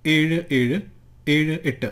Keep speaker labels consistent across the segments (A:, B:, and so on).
A: ഏഴ് ഏഴ് ഏഴ് എട്ട്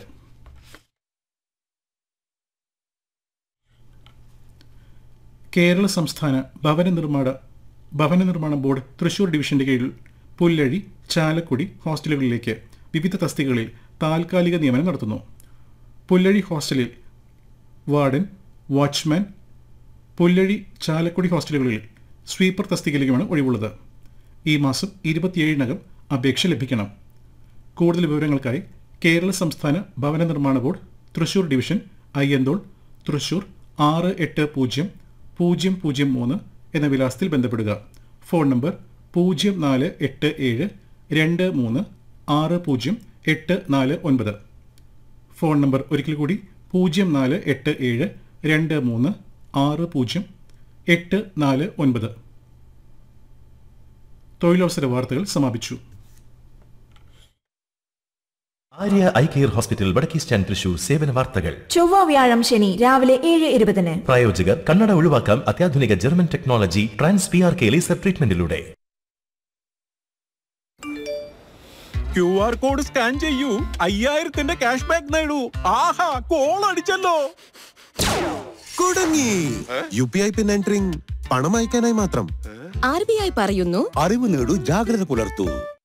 A: കേരള സംസ്ഥാന ഭവന നിർമ്മാണ ഭവന നിർമ്മാണ ബോർഡ് തൃശൂർ ഡിവിഷന്റെ കീഴിൽ പുല്ലഴി ചാലക്കുടി ഹോസ്റ്റലുകളിലേക്ക് വിവിധ തസ്തികകളിൽ താൽക്കാലിക നിയമനം നടത്തുന്നു പുല്ലഴി ഹോസ്റ്റലിൽ വാർഡൻ വാച്ച്മാൻ പുല്ലഴി ചാലക്കുടി ഹോസ്റ്റലുകളിൽ സ്വീപ്പർ തസ്തികയിലേക്കുമാണ് ഒഴിവുള്ളത് ഈ മാസം ഇരുപത്തിയേഴിനകം അപേക്ഷ ലഭിക്കണം കൂടുതൽ വിവരങ്ങൾക്കായി കേരള സംസ്ഥാന ഭവന നിർമ്മാണ ബോർഡ് തൃശൂർ ഡിവിഷൻ അയ്യന്തോൾ തൃശൂർ ആറ് എട്ട് പൂജ്യം പൂജ്യം പൂജ്യം മൂന്ന് എന്ന വിലാസത്തിൽ ബന്ധപ്പെടുക ഫോൺ നമ്പർ പൂജ്യം നാല് എട്ട് ഏഴ് രണ്ട് മൂന്ന് ആറ് പൂജ്യം എട്ട് നാല് ഒൻപത് ഫോൺ നമ്പർ ഒരിക്കൽ കൂടി പൂജ്യം നാല് എട്ട് ഏഴ് രണ്ട് മൂന്ന് ആറ് പൂജ്യം എട്ട് നാല് ഒൻപത് തൊഴിലവസര വാർത്തകൾ സമാപിച്ചു
B: ആര്യ ഐ കെയർ ഹോസ്പിറ്റൽ വടക്കേ സ്റ്റാൻഡ് തൃശൂർ സേവന വാർത്തകൾ
C: ചൊവ്വ വ്യാഴം ശനി രാവിലെ ഏഴ് ഇരുപതിന്
B: പ്രായോജകർ കണ്ണട ഒഴിവാക്കാം അത്യാധുനിക German technology trans P R K laser ട്രീറ്റ്മെന്റിലൂടെ
D: ക്യു ആർ കോഡ് സ്കാൻ ചെയ്യൂ അയ്യായിരത്തിന്റെ ക്യാഷ് ബാക്ക് നേടൂ ആഹാ കോൾ അടിച്ചല്ലോ
E: കുടുങ്ങി U P I PIN entering പണം അയക്കാനായി മാത്രം
F: ആർ ബി ഐ പറയുന്നു
E: അറിവ് നേടൂ ജാഗ്രത പുലർത്തൂ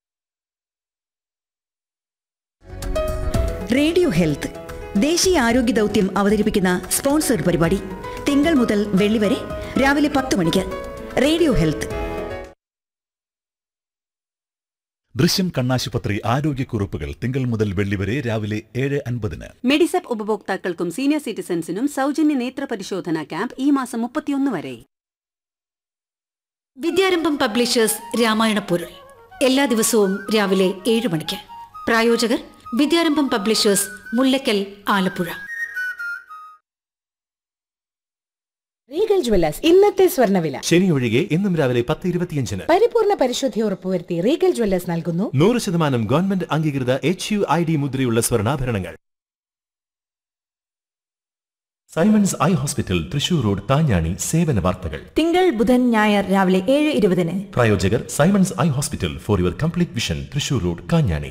G: റേഡിയോ ഹെൽത്ത് ദേശീയ ആരോഗ്യ ദൗത്യം അവതരിപ്പിക്കുന്ന സ്പോൺസർഡ് പരിപാടി തിങ്കൾ മുതൽ വെള്ളി വരെ രാവിലെ പത്ത് മണിക്ക് റേഡിയോ ഹെൽത്ത്
H: ദൃശ്യം കണ്ണാശുപത്രി ആരോഗ്യക്കുറിപ്പുകൾ തിങ്കൾ മുതൽ വെള്ളി വരെ രാവിലെ ഏഴ് അൻപതിന്
I: മെഡിസെപ്പ് ഉപഭോക്താക്കൾക്കും സീനിയർ സിറ്റിസൺസിനും സൗജന്യ നേത്ര പരിശോധന ക്യാമ്പ് ഈ മാസം മുപ്പത്തിയൊന്ന് വരെ
J: വിദ്യാരംഭം പബ്ലിഷേഴ്സ് രാമായണ പൊരുൾ എല്ലാ ദിവസവും രാവിലെ ഏഴ് മണിക്ക് പ്രായോജകർ Vidyarambham publishers Mullakkal Alappuzha
K: Regal jewellers ഇന്നത്തെ സ്വർണ്ണവില
B: ശനി ഒഴികെ എന്നും രാവിലെ പത്ത് ഇരുപത്തിയഞ്ചിന്
K: പരിപൂർണ പരിശുദ്ധി ഉറപ്പുവരുത്തി റീഗൽ ജ്വല്ലേഴ്സ് നൽകുന്നു
B: നൂറ് ശതമാനം ഗവൺമെന്റ് അംഗീകൃത എച്ച് യു ഐ ഡി മുദ്രയുള്ള സ്വർണ്ണാഭരണങ്ങൾ Simons eye hospital Thrissur road Thanjani സേവന വാർത്തകൾ
C: തിങ്കൾ ബുധൻ ഞായർ രാവിലെ ഏഴ് ഇരുപതിന്
B: പ്രായോജകർ Simons eye hospital for your complete vision Thrissur road Kanjani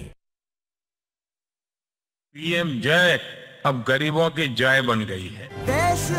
D: PM जय अब गरीबों की जय बन गई है